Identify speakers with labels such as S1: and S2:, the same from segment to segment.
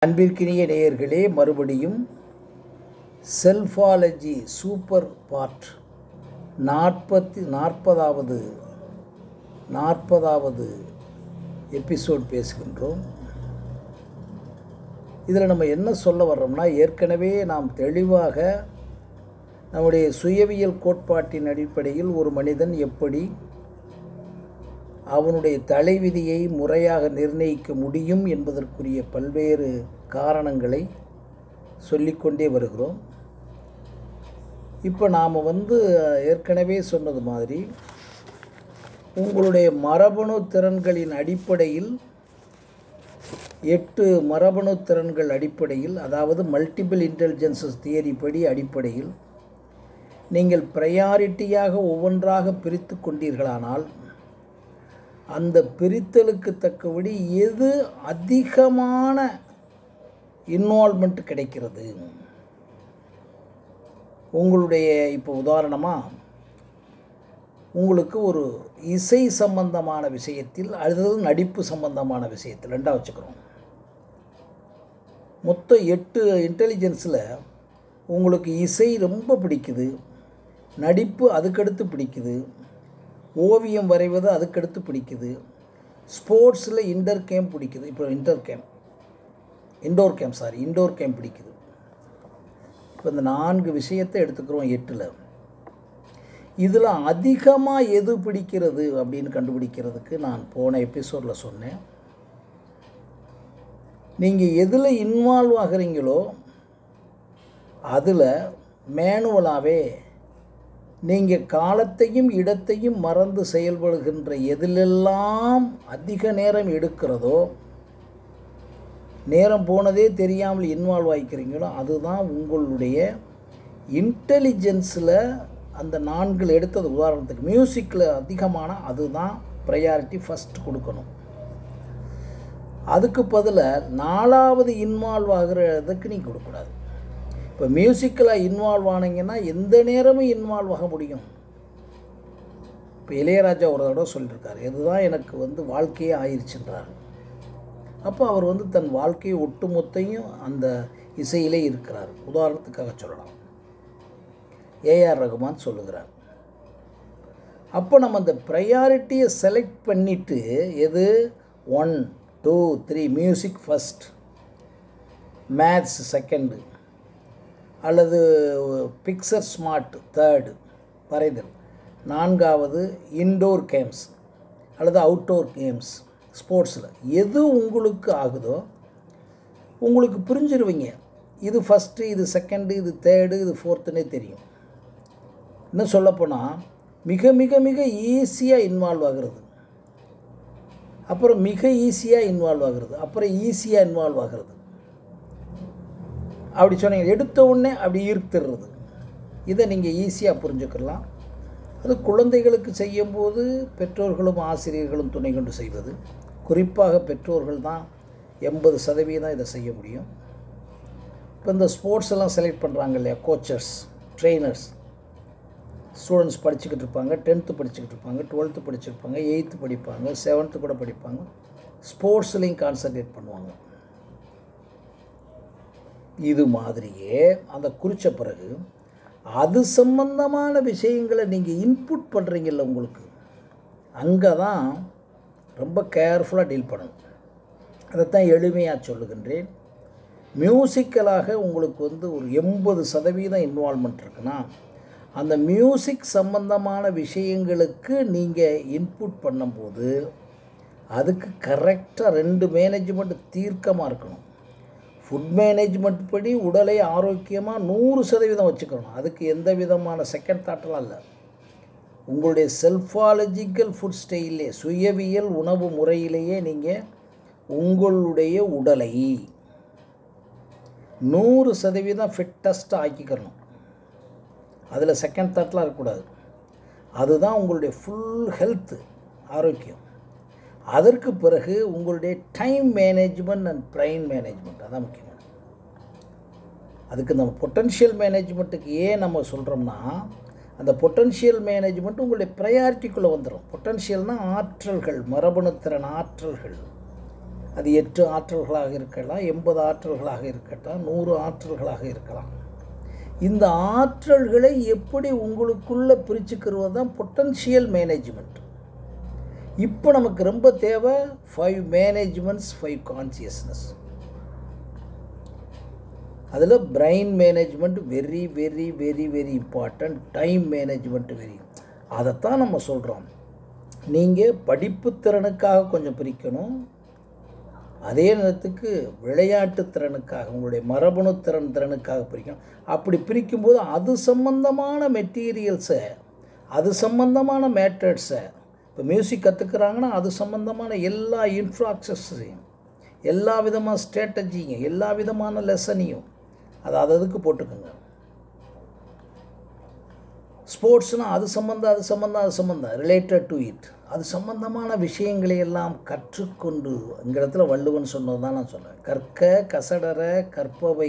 S1: அன்பிற்கினிய நேயர்களே மறுபடியும் செல்ஃபாலஜி சூப்பர் பார்ட் நாற்பத்தி நாற்பதாவது நாற்பதாவது எபிசோட் பேசுகின்றோம் இதில் நம்ம என்ன சொல்ல வர்றோம்னா ஏற்கனவே நாம் தெளிவாக நம்முடைய சுயவியல் கோட்பாட்டின் அடிப்படையில் ஒரு மனிதன் எப்படி அவனுடைய தலைவிதியை முறையாக நிர்ணயிக்க முடியும் என்பதற்குரிய பல்வேறு காரணங்களை சொல்லிக்கொண்டே வருகிறோம் இப்போ நாம் வந்து ஏற்கனவே சொன்னது மாதிரி உங்களுடைய மரபணு திறன்களின் அடிப்படையில் எட்டு மரபணு திறன்கள் அடிப்படையில் அதாவது மல்டிபிள் இன்டெலிஜென்சஸ் தியரி படி அடிப்படையில் நீங்கள் ப்ரையாரிட்டியாக ஒவ்வொன்றாக பிரித்து கொண்டீர்களானால் அந்த பிரித்தலுக்கு தக்கபடி எது அதிகமான இன்வால்மெண்ட் கிடைக்கிறது உங்களுடைய இப்போ உதாரணமாக உங்களுக்கு ஒரு இசை சம்பந்தமான விஷயத்தில் அல்லது நடிப்பு சம்பந்தமான விஷயத்தில் ரெண்டாக வச்சுக்கிறோம் மொத்தம் எட்டு இன்டெலிஜென்ஸில் உங்களுக்கு இசை ரொம்ப பிடிக்குது நடிப்பு அதுக்கடுத்து பிடிக்குது ஓவியம் வரைவது அதுக்கடுத்து பிடிக்குது ஸ்போர்ட்ஸில் இன்டர் கேம் பிடிக்குது இப்போ inter game indoor game sorry indoor game பிடிக்குது இப்போ இந்த நான்கு விஷயத்தை எடுத்துக்கிறோம் எட்டில் இதில் அதிகமாக எது பிடிக்கிறது அப்படின்னு கண்டுபிடிக்கிறதுக்கு நான் போன எபிசோடில் சொன்னேன் நீங்கள் எதில் இன்வால்வ் ஆகிறீங்களோ அதில் மேனுவலாகவே நீங்கள் காலத்தையும் இடத்தையும் மறந்து செயல்படுகின்ற எதிலெல்லாம் அதிக நேரம் எடுக்கிறதோ நேரம் போனதே தெரியாமல் இன்வால்வ் ஆகிக்கிறீங்களோ அதுதான் உங்களுடைய இன்டெலிஜென்ஸில் அந்த நான்கில் எடுத்தது உதாரணத்துக்கு மியூசிக்கில் அதிகமான அதுதான் ப்ரையாரிட்டி ஃபஸ்ட் கொடுக்கணும் அதுக்கு பதிலாக நாலாவது இன்வால்வ் ஆகிறதுக்கு நீங்கள் கொடுக்கக்கூடாது இப்போ மியூசிக்கில் இன்வால்வ் ஆனீங்கன்னா எந்த நேரமும் இன்வால்வ் ஆக முடியும் இப்போ இளையராஜா ஒரு தடவை சொல்லியிருக்காரு இதுதான் எனக்கு வந்து வாழ்க்கையே ஆயிடுச்சுன்றார் அப்போ அவர் வந்து தன் வாழ்க்கையை ஒட்டுமொத்தையும் அந்த இசையிலே இருக்கிறார் உதாரணத்துக்காக சொல்லலாம் ஏஆர் ரகுமான் சொல்லுகிறார் அப்போ நம்ம அந்த ப்ரையாரிட்டியை செலக்ட் பண்ணிவிட்டு எது one two three music first maths second அல்லது பிக்சர் ஸ்மார்ட் தேர்டு வரைதல் நான்காவது இன்டோர் கேம்ஸ் அல்லது அவுட்டோர் கேம்ஸ் ஸ்போர்ட்ஸில் எது உங்களுக்கு ஆகுதோ உங்களுக்கு புரிஞ்சிருவீங்க இது ஃபஸ்ட்டு இது செகண்டு இது தேர்டு இது ஃபோர்த்துன்னே தெரியும் இன்னும் சொல்லப்போனால் மிக மிக மிக ஈஸியாக இன்வால்வ் ஆகிறது அப்புறம் மிக ஈஸியாக இன்வால்வ் ஆகிறது அப்புறம் ஈஸியாக இன்வால்வ் ஆகிறது அப்படி சொன்னீங்க எடுத்த உடனே அப்படி ஈர்த்துடுறது இதை நீங்கள் ஈஸியாக புரிஞ்சுக்கலாம் அது குழந்தைகளுக்கு செய்யும்போது பெற்றோர்களும் ஆசிரியர்களும் துணை கொண்டு செய்வது குறிப்பாக பெற்றோர்கள் தான் எண்பது சதவீதம் இதை செய்ய முடியும் இப்போ இந்த ஸ்போர்ட்ஸ் எல்லாம் செலக்ட் பண்ணுறாங்க இல்லையா கோச்சர்ஸ் ட்ரெயினர்ஸ் ஸ்டூடெண்ட்ஸ் படிச்சுக்கிட்டு இருப்பாங்க டென்த்து படிச்சுக்கிட்டு இருப்பாங்க டுவெல்த்து படிச்சிருப்பாங்க எயித்து படிப்பாங்க செவன்த்து கூட படிப்பாங்க ஸ்போர்ட்ஸ்லேயும் கான்சன்ட்ரேட் பண்ணுவாங்க இது மாதிரியே அந்த குறித்த பிறகு அது சம்பந்தமான விஷயங்களை நீங்கள் இன்புட் பண்ணுறீங்கல்ல உங்களுக்கு அங்கே தான் ரொம்ப கேர்ஃபுல்லாக டீல் பண்ணணும் அதைத்தான் எளிமையாக சொல்லுகின்றேன் மியூசிக்கலாக உங்களுக்கு வந்து ஒரு எண்பது சதவீதம் இன்வால்மெண்ட் இருக்குன்னா அந்த மியூசிக் சம்பந்தமான விஷயங்களுக்கு நீங்கள் இன்புட் பண்ணும்போது அதுக்கு கரெக்டாக ரெண்டு மேனேஜ்மெண்ட் தீர்க்கமாக இருக்கணும் ஃபுட் மேனேஜ்மெண்ட் படி உடலை ஆரோக்கியமாக நூறு சதவீதம் வச்சுக்கணும் அதுக்கு எந்த விதமான செகண்ட் தாட்டெல்லாம் இல்லை உங்களுடைய செல்ஃபாலஜிக்கல் ஃபுட் ஸ்டைலே சுயவியல் உணவு முறையிலேயே நீங்கள் உங்களுடைய உடலை நூறு சதவீதம் ஃபிட்டஸ்ட்டாக ஆக்கிக்கணும் அதில் செகண்ட் தாட்லாம் இருக்கக்கூடாது அதுதான் உங்களுடைய ஃபுல் ஹெல்த்து ஆரோக்கியம் அதற்கு பிறகு உங்களுடைய time management and brain management அதான் முக்கியமான அதுக்கு நம்ம பொட்டன்ஷியல் மேனேஜ்மெண்ட்டுக்கு ஏன் நம்ம சொல்கிறோம்னா அந்த பொட்டன்ஷியல் மேனேஜ்மெண்ட் உங்களுடைய ப்ரையாரிட்டிக்குள்ளே வந்துடும் பொட்டன்ஷியல்னால் ஆற்றல்கள் மரபணுத்திறன் ஆற்றல்கள் அது எட்டு ஆற்றல்களாக இருக்கலாம் எண்பது ஆற்றல்களாக இருக்கட்டும் நூறு ஆற்றல்களாக இருக்கலாம் இந்த ஆற்றல்களை எப்படி உங்களுக்குள்ளே பிரிச்சுக்கிறது தான் பொட்டன்ஷியல் மேனேஜ்மெண்ட் இப்போ நமக்கு ரொம்ப தேவை ஃபைவ் மேனேஜ்மெண்ட்ஸ் ஃபைவ் கான்சியஸ்னஸ் அதில் brain management very very very very important time management very அதைத்தான் நம்ம சொல்கிறோம் நீங்கள் படிப்பு திறனுக்காக கொஞ்சம் பிரிக்கணும் அதே நேரத்துக்கு விளையாட்டு திறனுக்காக உங்களுடைய மரபணு திறன் திறனுக்காக பிரிக்கணும் அப்படி பிரிக்கும்போது அது சம்பந்தமான மெட்டீரியல்ஸை அது சம்பந்தமான மேட்டர்ஸை இப்போ மியூசிக் கற்றுக்குறாங்கன்னா அது சம்பந்தமான எல்லா இன்ஃப்ராக்சஸையும் எல்லா விதமான ஸ்ட்ராட்டஜியும் எல்லா விதமான லெசனையும் அது அது அதுக்கு போட்டுக்கோங்க ஸ்போர்ட்ஸ்னால் அது சம்மந்தம் அது சம்மந்தம் அது சம்மந்தம் ரிலேட்டட் டு இட் அது சம்பந்தமான விஷயங்களை எல்லாம் கற்றுக்கொண்டு இந்த இடத்துல வள்ளுவன் சொன்னது தான் நான் சொன்னேன் கற்க கசடர கற்பவை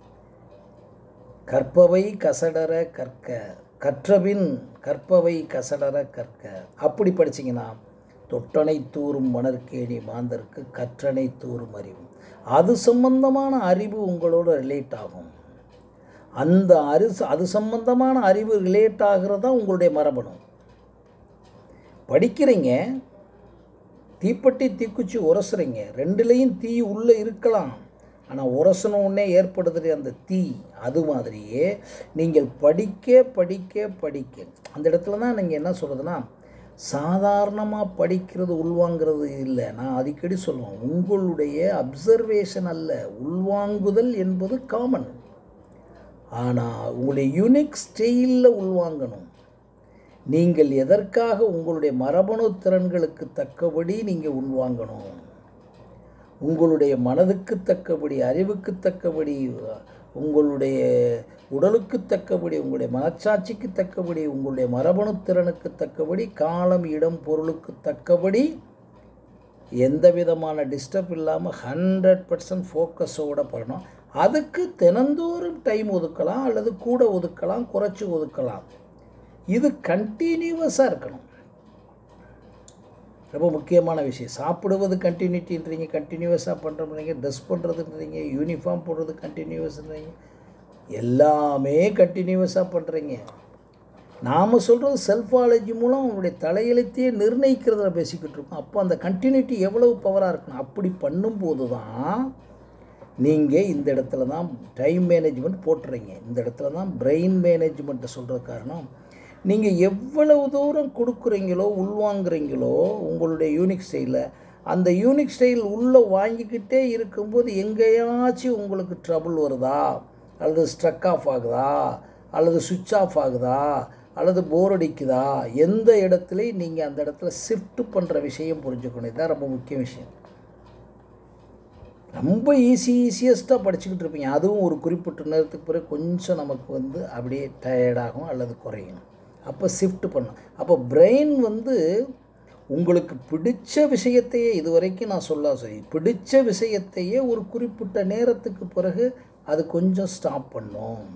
S1: கற்பவை கசடர கற்க கற்றபின் கற்பவை கசடர கற்க அப்படி படிச்சிங்கன்னா தொட்டனை தூறும் மணற்கேணி மாந்தருக்கு கற்றனை தூறும் அறிவு அது சம்பந்தமான அறிவு உங்களோட ரிலேட் ஆகும் அந்த அறி அது சம்பந்தமான அறிவு ரிலேட் ஆகிறது தான் உங்களுடைய மரபணு படிக்கிறீங்க தீப்பெட்டி தீக்குச்சி உரசுறீங்க ரெண்டுலேயும் தீ உள்ளே இருக்கலாம் ஆனால் உரசன உடனே ஏற்படுதுற அந்த தீ அது மாதிரியே நீங்கள் படிக்க படிக்க படிக்க அந்த இடத்துல தான் நீங்கள் என்ன சொல்கிறதுனா சாதாரணமாக படிக்கிறது உள்வாங்கிறது இல்லை நான் அடிக்கடி சொல்லுவேன் உங்களுடைய அப்சர்வேஷன் அல்ல உள்வாங்குதல் என்பது காமன் ஆனால் உங்களுடைய யூனிக் ஸ்டைலில் உள்வாங்கணும் நீங்கள் எதற்காக உங்களுடைய மரபணு திறன்களுக்கு தக்கபடி நீங்கள் உள்வாங்கணும் உங்களுடைய மனதுக்கு தக்கபடி அறிவுக்கு தக்கபடி உங்களுடைய உடலுக்கு தக்கபடி உங்களுடைய மனச்சாட்சிக்கு தக்கபடி உங்களுடைய மரபணு திறனுக்கு தக்கபடி காலம் இடம் பொருளுக்கு தக்கபடி எந்த விதமான டிஸ்டர்ப் இல்லாமல் ஹண்ட்ரட் பர்சன்ட் ஃபோக்கஸோடு பண்ணணும் அதுக்கு தினந்தோறும் டைம் ஒதுக்கலாம் அல்லது கூட ஒதுக்கலாம் குறைச்சி ஒதுக்கலாம் இது கண்டினியூவஸாக இருக்கணும் ரொம்ப முக்கியமான விஷயம் சாப்பிடுவது கண்டினியூட்டின்றீங்க கண்டினியூவஸாக பண்ணுறீங்க ட்ரெஸ் பண்ணுறதுன்றீங்க யூனிஃபார்ம் போடுறது கண்டினியூவஸ்ன்றீங்க எல்லாமே கண்டினியூவஸாக பண்ணுறீங்க நாம் சொல்கிறது செல்ஃபாலஜி மூலம் அவங்களுடைய தலையெழுத்தையே நிர்ணயிக்கிறத பேசிக்கிட்டு இருக்கோம் அப்போ அந்த கண்டினியூட்டி எவ்வளவு பவராக இருக்கணும் அப்படி பண்ணும்போது தான் நீங்கள் இந்த இடத்துல தான் டைம் மேனேஜ்மெண்ட் போட்டுறீங்க இந்த இடத்துல தான் பிரெயின் மேனேஜ்மெண்ட்டை சொல்கிற காரணம் நீங்கள் எவ்வளவு தூரம் கொடுக்குறீங்களோ உள்வாங்குறீங்களோ உங்களுடைய யூனிக் ஸ்டைலில் அந்த யூனிக் ஸ்டைல் உள்ளே வாங்கிக்கிட்டே இருக்கும்போது எங்கேயாச்சும் உங்களுக்கு ட்ரபுள் வருதா அல்லது ஸ்ட்ரக் ஆஃப் ஆகுதா அல்லது சுவிட்ச் ஆஃப் ஆகுதா அல்லது போர் அடிக்குதா எந்த இடத்துலையும் நீங்கள் அந்த இடத்துல ஷிஃப்ட் பண்ணுற விஷயம் புரிஞ்சுக்கணும் இதுதான் ரொம்ப முக்கிய விஷயம் ரொம்ப ஈஸி ஈஸியஸ்ட்டாக படிச்சுக்கிட்டு இருப்பீங்க அதுவும் ஒரு குறிப்பிட்ட நேரத்துக்கு பிறகு கொஞ்சம் நமக்கு வந்து அப்படியே டயர்டாகும் அல்லது குறையும் அப்போ ஷிஃப்ட் பண்ணும் அப்போ பிரெயின் வந்து உங்களுக்கு பிடிச்ச விஷயத்தையே இது வரைக்கும் நான் சொல்ல சரி பிடிச்ச விஷயத்தையே ஒரு குறிப்பிட்ட நேரத்துக்கு பிறகு அது கொஞ்சம் ஸ்டாப் பண்ணும்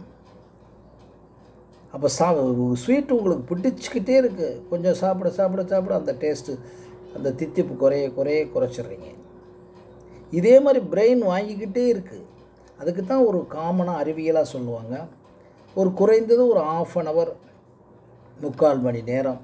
S1: அப்போ சா ஸ்வீட் உங்களுக்கு பிடிச்சிக்கிட்டே இருக்குது கொஞ்சம் சாப்பிட சாப்பிட சாப்பிட அந்த டேஸ்ட்டு அந்த தித்திப்பு குறைய குறைய குறைச்சிட்றீங்க இதே மாதிரி பிரெயின் வாங்கிக்கிட்டே இருக்குது அதுக்கு தான் ஒரு காமனாக அறிவியலாக சொல்லுவாங்க ஒரு குறைந்தது ஒரு ஆஃப் அன் ஹவர் முக்கால் மணி நேரம்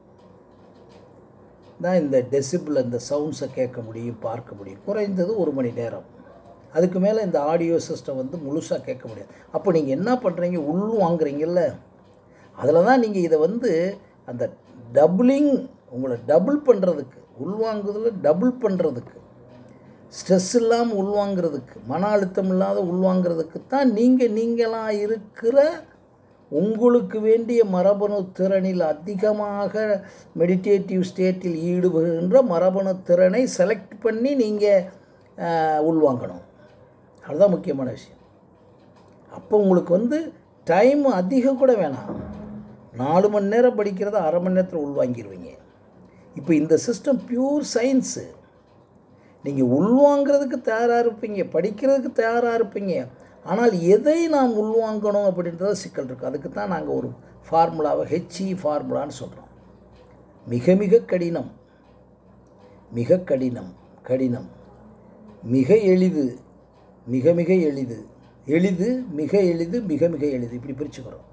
S1: தான் இந்த டெசிபிள் இந்த சவுண்ட்ஸை கேட்க முடியும் பார்க்க முடியும் குறைந்தது ஒரு மணி நேரம் அதுக்கு மேலே இந்த ஆடியோ சிஸ்டம் வந்து முழுசாக கேட்க முடியாது அப்போ நீங்கள் என்ன பண்ணுறீங்க உள் வாங்குறீங்கல்ல அதில் தான் நீங்கள் இதை வந்து அந்த டபுளிங் உங்களை டபுள் பண்ணுறதுக்கு உள்வாங்குதலில் டபுள் பண்ணுறதுக்கு ஸ்ட்ரெஸ் இல்லாமல் உள்வாங்கிறதுக்கு மன அழுத்தம் இல்லாத உள்வாங்கிறதுக்கு தான் நீங்கள் நீங்களாக இருக்கிற உங்களுக்கு வேண்டிய மரபணு திறனில் அதிகமாக மெடிடேட்டிவ் ஸ்டேட்டில் ஈடுபடுகின்ற மரபணு திறனை செலக்ட் பண்ணி நீங்கள் உள்வாங்கணும் அதுதான் முக்கியமான விஷயம் அப்போ உங்களுக்கு வந்து டைம் அதிகம் கூட வேணாம் நாலு மணி நேரம் படிக்கிறத அரை மணி நேரத்தில் உள்வாங்கிடுவீங்க இப்போ இந்த சிஸ்டம் பியூர் சயின்ஸு நீங்கள் உள்வாங்கிறதுக்கு தயாராக இருப்பீங்க படிக்கிறதுக்கு தயாராக இருப்பீங்க ஆனால் எதை நாம் உள்வாங்கணும் அப்படின்றத சிக்கல் இருக்குது அதுக்கு தான் நாங்கள் ஒரு ஃபார்முலாவை ஹெச்இ ஃபார்முலான்னு சொல்கிறோம் மிக மிக கடினம் மிக கடினம் கடினம் மிக எளிது மிக மிக எளிது எளிது மிக எளிது மிக மிக எளிது இப்படி பிரிச்சுக்கிறோம்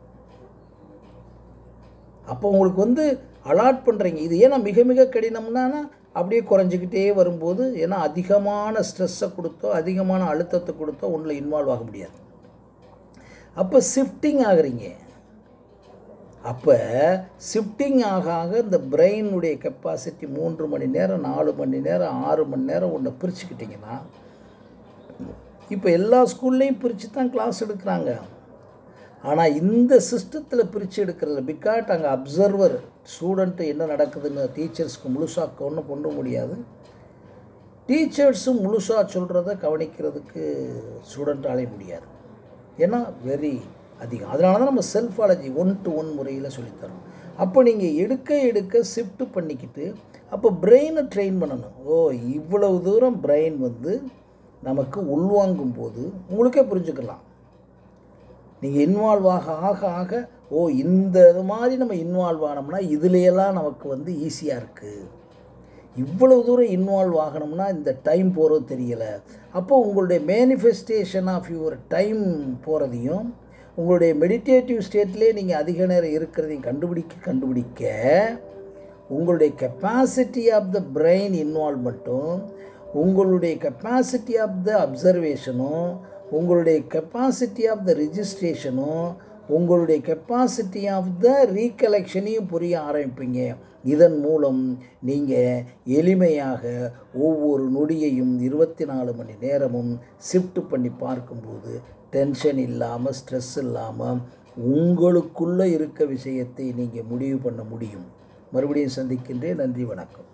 S1: அப்போ உங்களுக்கு வந்து அலாட் பண்ணுறீங்க இது ஏன்னா மிக மிக கடினம்னா அப்படியே குறைஞ்சிக்கிட்டே வரும்போது ஏன்னா அதிகமான ஸ்ட்ரெஸ்ஸை கொடுத்தோ அதிகமான அழுத்தத்தை கொடுத்தோ ஒன்றில் இன்வால்வ் ஆக முடியாது அப்போ ஷிஃப்டிங் ஆகுறீங்க அப்போ ஷிஃப்டிங் ஆக ஆக இந்த பிரெயினுடைய கெப்பாசிட்டி மூன்று மணி நேரம் நாலு மணி நேரம் ஆறு மணி நேரம் ஒன்று பிரிச்சுக்கிட்டிங்கன்னா இப்போ எல்லா ஸ்கூல்லையும் பிரித்து தான் கிளாஸ் எடுக்கிறாங்க ஆனால் இந்த சிஸ்டத்தில் பிரித்து எடுக்கிறதில்ல பிகாட் அங்கே அப்சர்வர் ஸ்டூடெண்ட்டு என்ன நடக்குதுன்னு டீச்சர்ஸ்க்கு முழுசாக ஒன்றும் கொண்டு முடியாது டீச்சர்ஸும் முழுசாக சொல்கிறத கவனிக்கிறதுக்கு ஸ்டூடெண்ட்டாலே முடியாது ஏன்னா வெரி அதிகம் அதனால தான் நம்ம செல்ஃபாலஜி ஒன் டு ஒன் முறையில் சொல்லித்தரோம் அப்போ நீங்கள் எடுக்க எடுக்க ஷிஃப்ட் பண்ணிக்கிட்டு அப்போ பிரெயினை ட்ரெயின் பண்ணணும் ஓ இவ்வளவு தூரம் பிரெயின் வந்து நமக்கு உள்வாங்கும் போது உங்களுக்கே புரிஞ்சுக்கலாம் நீங்கள் இன்வால்வ் ஆக ஆக ஆக ஓ இந்த இது மாதிரி நம்ம இன்வால்வ் ஆனோம்னா இதுலையெல்லாம் நமக்கு வந்து ஈஸியாக இருக்குது இவ்வளவு தூரம் இன்வால்வ் ஆகணும்னா இந்த டைம் போகிறது தெரியலை அப்போ உங்களுடைய மேனிஃபெஸ்டேஷன் ஆஃப் யுவர் டைம் போகிறதையும் உங்களுடைய மெடிடேட்டிவ் ஸ்டேட்லேயே நீங்கள் அதிக நேரம் இருக்கிறதையும் கண்டுபிடிக்க கண்டுபிடிக்க உங்களுடைய கெப்பாசிட்டி ஆஃப் த பிரெயின் இன்வால்மெண்ட்டும் உங்களுடைய கெப்பாசிட்டி ஆஃப் த அப்சர்வேஷனும் உங்களுடைய கெப்பாசிட்டி ஆஃப் த ரிஜிஸ்ட்ரேஷனும் உங்களுடைய கெப்பாசிட்டி ஆஃப் த ரீகலெக்ஷனையும் புரிய ஆரம்பிப்பீங்க இதன் மூலம் நீங்கள் எளிமையாக ஒவ்வொரு நொடியையும் இருபத்தி நாலு மணி நேரமும் ஷிஃப்ட் பண்ணி பார்க்கும்போது டென்ஷன் இல்லாமல் ஸ்ட்ரெஸ் இல்லாமல் உங்களுக்குள்ளே இருக்க விஷயத்தை நீங்கள் முடிவு பண்ண முடியும் மறுபடியும் சந்திக்கின்றேன் நன்றி வணக்கம்